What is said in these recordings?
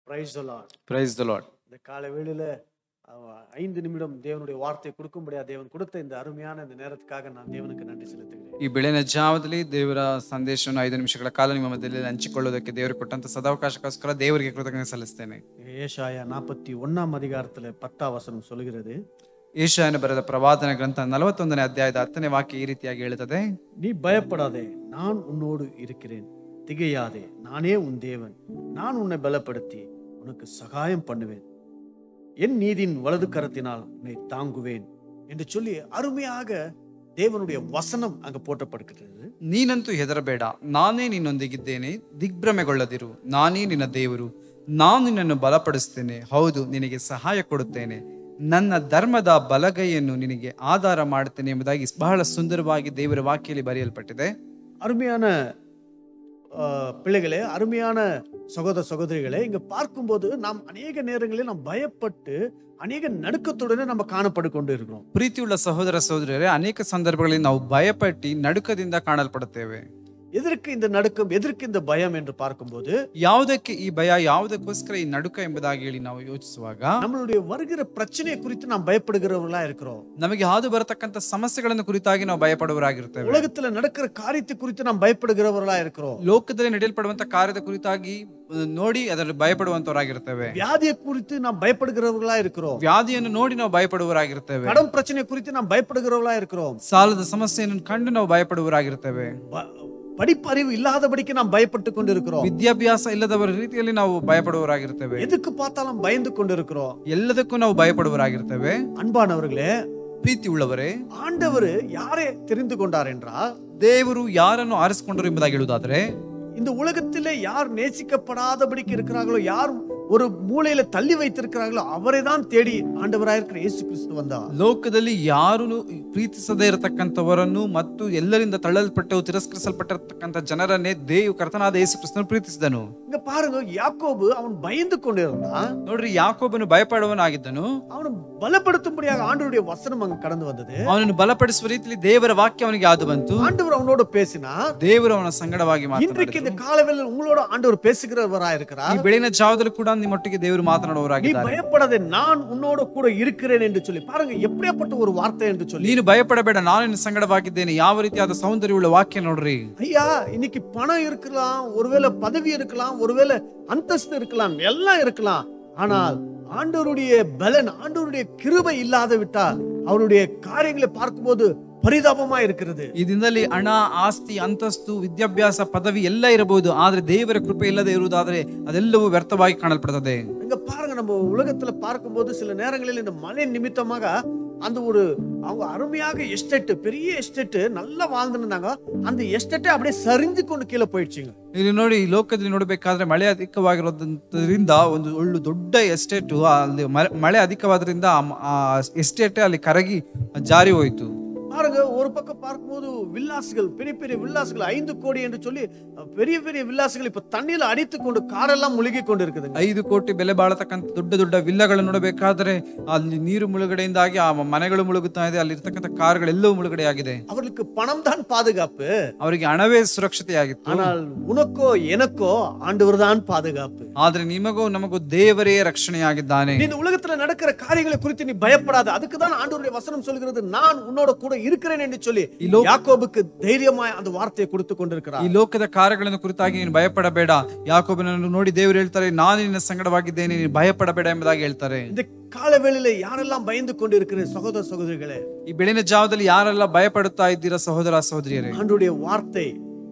price Lord praise the Lord இந்த காலை வேளையில அஹ், ஐந்து நிமிடம் தேவனுடைய வார்த்தையை கொடுக்கும்படியா தேவன் கொடுத்த இந்த அருமையான இந்த நேரத்துக்காக நான் தேவனுக்கு நன்றி செலுத்துகிறேன் ಈ ಬೆಳಗಿನ ಜಾವದಲ್ಲಿ ದೇವರ ಸಂದೇಶವನ್ನು ಐದು ನಿಮಿಷಗಳ ಕಾಲ ನಿಮ್ಮ ಮಧ್ಯದಲ್ಲಿ ಹಂಚಿಕೊಳ್ಳೋದಕ್ಕೆ ದೇವರು ಕೊಟ್ಟಂತ ಸದಾವಕಾಶಕ್ಕೋಸ್ಕರ ದೇವರಿಗೆ ಕೃತಜ್ಞತೆ ಸಲ್ಲಿಸ್ತೇನೆ ஏசாயா நாற்பத்தி ஒன்னாம் அதிகாரத்துல பத்தாம் வசனம் சொல்கிறது ಏಷಾಯನ ಬರೆದ ಪ್ರವಾದನ ಗ್ರಂಥ ನಲವತ್ತೊಂದನೇ ಅಧ್ಯಾಯದ ಹತ್ತನೇ ವಾಕ್ಯ ಈ ರೀತಿಯಾಗಿ ಹೇಳುತ್ತದೆ நீ பயப்படாதே நான் உன்னோடு இருக்கிறேன் திகையாதே நானே உன் தேவன் நான் உன்னை பலப்படுத்தி உனக்கு சகாயம் பண்ணுவேன் என் நீதியின் வலது கரத்தினால் உன்னை தாங்குவேன் என்று சொல்லி அருமையாக தேவனுடைய வசனம் அங்க போட்டப்படுகிறது ನೀನಂತೂ ಹೆದರಬೇಡ ನಾನೇ ನಿನ್ನೊಂದಿಗಿದ್ದೇನೆ ದಿಗ್ಭ್ರಮೆಗೊಳ್ಳದಿರು ನಾನೇ ನಿನ್ನ ದೇವರು ನಾನು ನಿನ್ನನ್ನು ಬಲಪಡಿಸ್ತೇನೆ ಹೌದು ನಿನಗೆ ಸಹಾಯ ಕೊಡುತ್ತೇನೆ ನನ್ನ ಧರ್ಮದ ಬಲಗೈಯನ್ನು ನಿನಗೆ ಆಧಾರ ಮಾಡುತ್ತೇನೆ ಎಂಬುದಾಗಿ ಬಹಳ ಸುಂದರವಾಗಿ ದೇವರ ವಾಕ್ಯದಲ್ಲಿ ಬರೆಯಲ್ಪಟ್ಟಿದೆ அருமையான ஆஹ், பிள்ளைகளே அருமையான சகோதர சகோதரிகளே இங்க பார்க்கும்போது நாம் அநேக நேரங்களில் நாம் பயப்பட்டு அநேக நடுக்கத்துடனே நம்ம காணப்பட்டு கொண்டு இருக்கிறோம் ಪ್ರೀತಿಯುಳ್ಳ ಸಹೋದರ ಸಹೋದರಿಯರೇ ಅನೇಕ ಸಂದರ್ಭಗಳಲ್ಲಿ ನಾವು ಭಯಪಟ್ಟು ನಡುಕದಿಂದ ಕಾಣಲ್ಪಡುತ್ತೇವೆ எதற்கு இந்த நடுக்கம் எதற்கு இந்த பயம் என்று பார்க்கும்போது ಯಾವುದಕ್ಕೆ ಈ ಭಯ ಯಾವುದಕ್ಕೋಸ್ಕರ ಈ ನಡುಕ ಎಂಬುದಾಗಿ ಹೇಳಿ ನಾವು ಯೋಚಿಸುವಾಗ நம்மளுடைய வருகிற பிரச்சனையை குறித்து நாம் பயப்படுகிறவர்களா இருக்கிறோம் ನಮಗೆ ಹಾದು ಬರತಕ್ಕಂತ ಸಮಸ್ಯೆಗಳನ್ನು ಕುರಿತಾಗಿ ನಾವು ಭಯಪಡುವರಾಗಿರ್ತೇವೆ உலகத்துல நடக்கிற காரியத்தை குறித்து நாம் பயப்படுகிறவர்களா இருக்கிறோம் ಲೋಕದಲ್ಲಿ ನಡೆಯಲ್ಪಡುವಂತ ಕಾರ್ಯದ ಕುರಿತಾಗಿ ಅಹ್, ನೋಡಿ ಅದರಲ್ಲಿ ಭಯಪಡುವಂತವರಾಗಿರ್ತೇವೆ வியாதியை குறித்து நாம் பயப்படுகிறவர்களா இருக்கிறோம் ವ್ಯಾಧಿಯನ್ನು ನೋಡಿ ನಾವು ಭಯಪಡುವರಾಗಿರ್ತೇವೆ கடன் பிரச்சனை குறித்து நாம் பயப்படுகிறவர்களா இருக்கிறோம் ಸಾಲದ ಸಮಸ್ಯೆಯನ್ನು ಕಂಡು ನಾವು ಭಯಪಡುವರಾಗಿರ್ತೇವೆ ப- படிப்பறிவு இல்லாதபடிக்கு நாம் பயப்பட்டு கொண்டு இருக்கிறோம் ವಿದ್ಯಾಭ್ಯಾಸ ಇಲ್ಲದವರ ರೀತಿಯಲ್ಲಿ ನಾವು ಭಯಪಡುವರಾಗಿರ್ತೇವೆ எதுக்கு பார்த்தாலும் பயந்து கொண்டு இருக்கிறோம் ಎಲ್ಲದಕ್ಕೂ ನಾವು ಭಯಪಡುವರಾಗಿರ್ತೇವೆ அன்பானவர்களே ಪ್ರೀತಿ ಉಳ್ಳವರೇ ஆண்டவர் யாரை தெரிந்து கொண்டார் என்றால் ದೇವರು ಯಾರನ್ನು ಆರಿಸಿಕೊಂಡರು ಎಂಬುದಾಗಿ ಹೇಳುವುದಾದ್ರೆ இந்த உலகத்திலே யார் நேசிக்கப்படாதபடிக்கு இருக்கிறார்களோ யார் ஒரு மூலையில தள்ளி வைத்திருக்கிறார்களோ அவரை தான் தேடி ஆண்டவராயிருக்கிற இயேசு கிறிஸ்து வந்தார் ಲೋಕದಲ್ಲಿ ಯಾರು ಪ್ರೀತಿಸದೇ ಇರತಕ್ಕಂಥವರನ್ನು ಮತ್ತು ಎಲ್ಲರಿಂದ ತಳ್ಳಲ್ಪಟ್ಟು ತಿರಸ್ಕರಿಸಲ್ಪಟ್ಟಿರತಕ್ಕಂಥ ಜನರನ್ನೇ ದೇವ್ ಕರ್ತನಾದ ಯೇಸು ಕ್ರಿಸ್ತನು ಪ್ರೀತಿಸಿದನು இங்க பாருங்க யாக்கோபு அவன் பயந்து கொண்டு இருந்தான் ನೋಡ್ರಿ ಯಾಕೋಬನು ಭಯಪಡುವನಾಗಿದ್ದನು அவனை பலப்படுத்தும்படியாக ஆண்டவருடைய வசனம் அங்க கடந்து வந்தது ಅವನನ್ನು ಬಲಪಡಿಸುವ ರೀತಿಯಲ್ಲಿ ದೇವರ ವಾಕ್ಯ ಅವನಿಗೆ ಯಾವುದು ಬಂತು ஆண்டவர் அவனோட பேசினார் ದೇವರು ಅವನ ಸಂಗಡವಾಗಿ இன்றைக்கு ಮಾತನಾಡಿದರು இந்த காலவேளையில் உங்களோட ஆண்டவர் பேசுகிறவரா ಈ இருக்கிறார் ಬೆಳಿನ ಜಾವದಲ್ಲಿ ಕೂಡ ನಿಮ್ಮೊಟ್ಟಿಗೆ ದೇವರು நீ ಮಾತನಾಡುವವರಾಗಿದ್ದಾರೆ பயப்படாதே நான் உன்னோட கூட இருக்கிறேன் என்று சொல்லி பாருங்க எப்படியாப்பட்ட ஒரு வார்த்தை என்று சொல்லி ನೀನು ಭಯಪಡಬೇಡ ನಾನು ನಿನ್ನ ಸಂಗಡವಾಗಿದ್ದೇನೆ ಯಾವ ರೀತಿಯಾದ ಸೌಂದರ್ಯವುಳ್ಳ ವಾಕ್ಯ ನೋಡ್ರಿ ஐயா இன்னைக்கு பணம் இருக்கலாம் ஒருவேளை பதவி இருக்கலாம் ஒருவேளை அந்தஸ்து இருக்கலாம் எல்லாம் இருக்கலாம் ஆனால் ஆண்டவருடைய பலன் ஆண்டவருடைய கிருபை இல்லாத விட்டால் அவருடைய காரியங்களை பார்க்கும்போது பரிதாபமா இருக்கிறது ಈ ದಿನದಲ್ಲಿ ಹಣ ಆಸ್ತಿ ಅಂತಸ್ತು ವಿದ್ಯಾಭ್ಯಾಸ ಪದವಿ ಎಲ್ಲ ಇರಬಹುದು ಆದ್ರೆ ದೇವರ ಕೃಪೆ ಇಲ್ಲದೆ ಇರುವುದಾದ್ರೆ ಅದೆಲ್ಲವೂ ವ್ಯರ್ಥವಾಗಿ ಕಾಣಲ್ಪಡುತ್ತದೆ இங்க பாருங்க நம்ம உலகத்துல பார்க்கும்போது சில நேரங்களில் இந்த மழை நிமித்தமாக அந்த ஒரு அவங்க அருமையாக எஸ்டேட் பெரிய எஸ்டேட் நல்லா வாழ்ந்துருந்தாங்க அந்த எஸ்டேட்டே அப்படியே சரிஞ்சு கொண்டு கீழே போயிடுச்சுங்க ಇಲ್ಲಿ ನೋಡಿ ಈ ಲೋಕದಲ್ಲಿ ನೋಡಬೇಕಾದ್ರೆ ಮಳೆ ಅಧಿಕವಾಗಿರೋದ್ರಿಂದ ಒಂದು ಒಳ್ಳೆ ದೊಡ್ಡ ಎಸ್ಟೇಟ್ ಅಲ್ಲಿ ಮ- ಮಳೆ ಅಧಿಕವಾದ್ರಿಂದ ಆ ಎಸ್ಟೇಟ್ ಅಲ್ಲಿ ಕರಗಿ ಜಾರಿ ಹೋಯಿತು பாருங்க ஒரு பக்கம் பார்க்கும்போது வில்லாசுகள் பெரிய பெரிய வில்லாசுகள் ஐந்து கோடி என்று சொல்லி அஹ், பெரிய பெரிய வில்லாசுகள் இப்ப தண்ணியில அடித்து கொண்டு காரெல்லாம் முழுகி கொண்டு இருக்குதுங்க ಐದು ಕೋಟಿ ಬೆಲೆ ಬಾಳತಕ್ಕಂಥ ದೊಡ್ಡ ದೊಡ್ಡ ವಿಲ್ಲಗಳನ್ನು ನೋಡಬೇಕಾದ್ರೆ ಅಲ್ಲಿ ನೀರು ಮುಳುಗಡೆಯಿಂದಾಗಿ ಆ ಮನೆಗಳು ಮುಳುಗುತ್ತಾ ಇದೆ ಅಲ್ಲಿ ಇರ್ತಕ್ಕಂಥ ಕಾರ್ಗಳೆಲ್ಲವೂ ಮುಳುಗಡೆಯಾಗಿದೆ அவர்களுக்கு பணம் தான் பாதுகாப்பு ಅವರಿಗೆ ಹಣವೇ ಸುರಕ್ಷತೆಯಾಗಿತ್ತು ஆனால் உனக்கோ எனக்கோ ஆண்டவர் தான் பாதுகாப்பு ಆದ್ರೆ ನಿಮಗೂ ನಮಗೂ ದೇವರೇ ರಕ್ಷಣೆಯಾಗಿದ್ದಾನೆ நீ இந்த உலகத்துல நடக்கிற காரியங்களை குறித்து நீ பயப்படாத அதுக்கு தான் ஆண்டவருடைய வசனம் சொல்கிறது நான் உன்னோட கூட இருக்கிறேன் என்று சொல்லி ಈ ಲೋಕ யாக்கோபுக்கு தைரியமாய் அந்த வார்த்தையை கொடுத்து ಈ கொண்டிருக்கிறார் ಲೋಕದ ಕಾರ್ಯಗಳನ್ನು ಕುರಿತಾಗಿ ನೀನು ಭಯಪಡಬೇಡ ಯಾಕೋಬನನ್ನು ನೋಡಿ ದೇವರು ಹೇಳ್ತಾರೆ ನಾನು ನಿನ್ನ ಸಂಗಡವಾಗಿದ್ದೇನೆ ನೀನು ಭಯಪಡಬೇಡ ಎಂಬುದಾಗಿ ಹೇಳ್ತಾರೆ இந்த காலவேளையில யாரெல்லாம் பயந்து கொண்டு இருக்கிற சகோதர சகோதரிகளே ಈ ಬೆಳಿನ ಜಾವದಲ್ಲಿ ಯಾರೆಲ್ಲ ಭಯಪಡುತ್ತಾ ಇದ್ದೀರಾ ಸಹೋದರ ಸಹೋದರಿಯರೇ ஆண்டுடைய வார்த்தை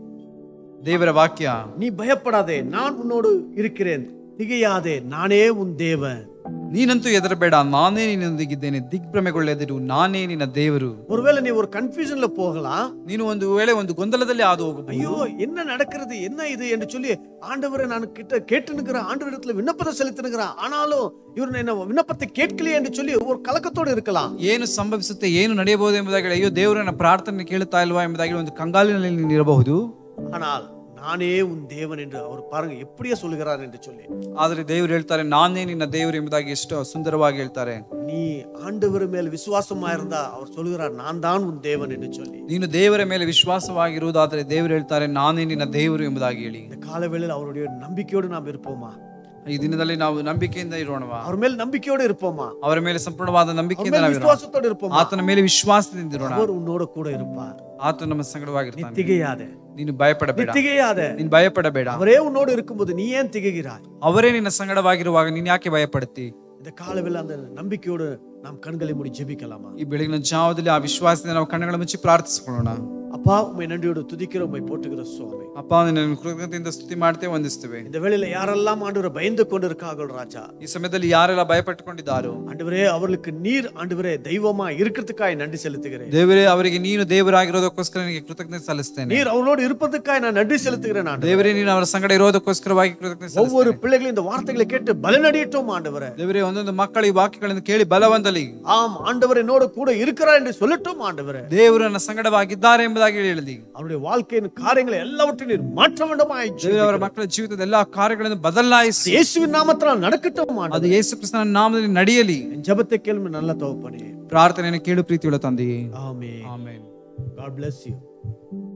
ದೇವರ ವಾಕ್ಯ நீ பயப்படாதே நான் உன்னோடு இருக்கிறேன் திகையாதே நானே உன் தேவன் ನೀನಂತೂ ಹೆದರಬೇಡ ನಾನೇ ನಿನ್ನೊಂದಿಗಿದ್ದೇನೆ ದಿಗ್ಭ್ರಮೆಗೊಳ್ಳೆದಿರು ನಾನೇ ನಿನ್ನ ದೇವರು ஒருவேளை நீ ஒரு கன்ஃபியூஷன்ல போகலாம் ನೀನು ಒಂದು ವೇಳೆ ಒಂದು ಗೊಂದಲದಲ್ಲಿ ಹಾದು ಹೋಗಬಹುದು ஐயோ என்ன நடக்கிறது என்ன இது என்று சொல்லி ஆண்டவரை நான் கிட்ட கேட்டு நிற்கிறேன் ஆண்டவரிடத்துல விண்ணப்பத்தை செலுத்தி நிற்கிறேன் ஆனாலும் இவர் என்ன விண்ணப்பத்தை கேட்கலையே என்று சொல்லி ஒரு கலக்கத்தோடு இருக்கலாம் ಏನು ಸಂಭವಿಸುತ್ತೆ ಏನು ನಡೆಯಬಹುದು ಎಂಬುದಾಗಿ ಹೇಳಿ, ಅಯ್ಯೋ ದೇವರನ್ನ ಪ್ರಾರ್ಥನೆ ಕೇಳುತ್ತಾ ಇಲ್ವಾ ಎಂಬುದಾಗಿ ಒಂದು ಕಂಗಾಲಿನಲ್ಲಿ ನೀನು ಇರಬಹುದು ஆனால் நானே உன் தேவன் என்று அவர் பாருங்க எப்படியே சொல்லுகிறார் என்று சொல்லி ಆದರೆ ದೇವರು ಹೇಳ್ತಾರೆ ನಾನೇ ನಿನ್ನ ದೇವರು ಎಂಬುದಾಗಿ ಎಷ್ಟು ಸುಂದರವಾಗಿ ಹೇಳ್ತಾರೆ நீ ஆண்டவர் மேல் விசுவாசமா இருந்தா அவர் சொல்லுகிறார் நான் தான் உன் தேவன் என்று சொல்லி ನೀನು ದೇವರ ಮೇಲೆ ವಿಶ್ವಾಸವಾಗಿರುವುದಾದರೆ ದೇವರು ಹೇಳ್ತಾರೆ ನಾನೇ ನಿನ್ನ ದೇವರು ಎಂಬುದಾಗಿ ಹೇಳಿ இந்த காலவேளையில் அவருடைய நம்பிக்கையோடு நாம் இருப்போமா ಈ ದಿನದಲ್ಲಿ ನಾವು ನಂಬಿಕೆಯಿಂದ ಇರೋಣವಾ அவர் மேல் நம்பிக்கையோடு இருப்போமா ಅವರ ಮೇಲೆ ಸಂಪೂರ್ಣವಾದ அவர் ನಂಬಿಕೆಯಿಂದ மேல் ನಾವಿರೋಣ விசுவாசத்தோடு இருப்போமா ಆತನ ಮೇಲೆ ವಿಶ್ವಾಸದಿಂದ ಇರೋಣ அவர் உன்னோட கூட இருப்பார் ಆತ ನಮ್ಮ ಸಂಗಡವಾಗಿರ್ತಾನೆ திகையாத ನೀನು ಭಯಪಡಬೇಡ நீ திகையாத ನೀನು ಭಯಪಡಬೇಡ அவரே உன்னோடு இருக்கும்போது நீ ஏன் திகைகிறாய் ಅವರೇ ನಿನ್ನ ಸಂಗಡವಾಗಿರುವಾಗ ನೀನ್ ಯಾಕೆ ಭಯಪಡುತ್ತಿ இந்த காலவில் அந்த நம்பிக்கையோடு நாம் கண்களை மூடி ஜெபிக்கலாமா ಈ ಬೆಳಗಿನ ಜಾವದಲ್ಲಿ ಆ ವಿಶ್ವಾಸದಿಂದ ನಾವು ಕಣ್ಣುಗಳ ಮುಚ್ಚಿ ಪ್ರಾರ್ಥಿಸಿಕೊಳ್ಳೋಣ அப்பா உண்மை நன்றியோடு துதிக்கிற உண்மை போட்டுக்கிற சுவாமி ಅಪ್ಪ ನಿನ್ನ ಕೃತಜ್ಞತೆಯಿಂದ ಸ್ತುತಿ ಮಾಡ್ತೇವೆ ವಂದಿಸ್ತೇವೆ இந்த வேளையில யாரெல்லாம் ஆண்டவரை பயந்து கொண்டு இருக்கார்கள் ராஜா ಈ ಸಮಯದಲ್ಲಿ ಯಾರೆಲ್ಲ ಭಯಪಟ್ಟುಕೊಂಡಿದ್ದಾರೋ ஆண்டவரே அவர்களுக்கு நீர் ஆண்டவரே தெய்வமா இருக்கிறதுக்காய் நன்றி செலுத்துகிறேன் ದೇವರೇ ಅವರಿಗೆ ನೀನು ದೇವರಾಗಿರೋದಕ್ಕೋಸ್ಕರ ನಿನಗೆ ಕೃತಜ್ಞತೆ ಸಲ್ಲಿಸ್ತೇನೆ நீர் அவர்களோடு இருப்பதற்காய் நான் நன்றி செலுத்துகிறேன் ஆண்டவரே ದೇವರೇ ನೀನು ಅವರ ಸಂಗಡ ಇರೋದಕ್ಕೋಸ್ಕರವಾಗಿ ಕೃತಜ್ಞತೆ ஒவ்வொரு ಸಲ್ಲಿಸ್ತೇನೆ பிள்ளைகளும் இந்த வார்த்தைகளை கேட்டு பலனடையட்டும் ஆண்டவரே ದೇವರೇ ಒಂದೊಂದು ಮಕ್ಕಳು ಈ ವಾಕ್ಯಗಳನ್ನು ಕೇಳಿ ಬಲವಂತಲಿ ஆம் ஆண்டவர் என்னோட கூட இருக்கிறார் என்று சொல்லட்டும் ஆண்டவரே ದೇವರು ನನ್ನ ಸಂಗಡವಾಗಿದ್ದಾರೆ ಎಂಬುದಾಗಿ ಹೇಳಲಿ அவருடைய வாழ்க்கையின் காரியங்களை எல்லாவற்றையும் நீர் மாற்ற வேண்டுமாய் ದೇವರೇ ಅವರ ಮಕ್ಕಳ ಜೀವಿತದ ಎಲ್ಲಾ ಕಾರ್ಯಗಳನ್ನು ಬದಲಾಯಿಸಿ இயேசுவின் நாமத்தினால் நடக்கட்டும் ಅದು ஆண்டவரே ಯೇಸು ಕ್ರಿಸ್ತನ ನಾಮದಲ್ಲಿ ನಡೆಯಲಿ என் ஜெபத்தை கேள்வி நல்ல தகப்பனே ಪ್ರಾರ್ಥನೆಯನ್ನು ಕೇಳು ಪ್ರೀತಿಯುಳ್ಳ ತಂದೆಯೇ ஆமே ಆಮೇನ್ God bless you